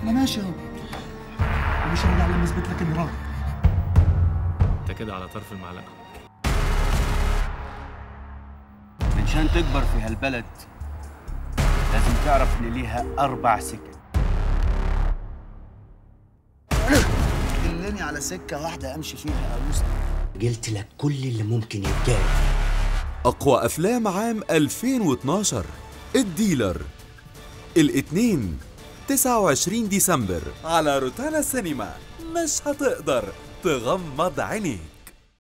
انا ماشي اهو ومش هرجع لما اثبت لك اني راجل انت كده على طرف المعلقه منشان تكبر في هالبلد لازم تعرف ان ليها اربع سكك دلني على سكه واحده امشي فيها يا يوسف قلت لك كل اللي ممكن يتقال أقوى أفلام عام 2012 الديلر الاثنين 29 ديسمبر على روتانا سينما مش هتقدر تغمض عينيك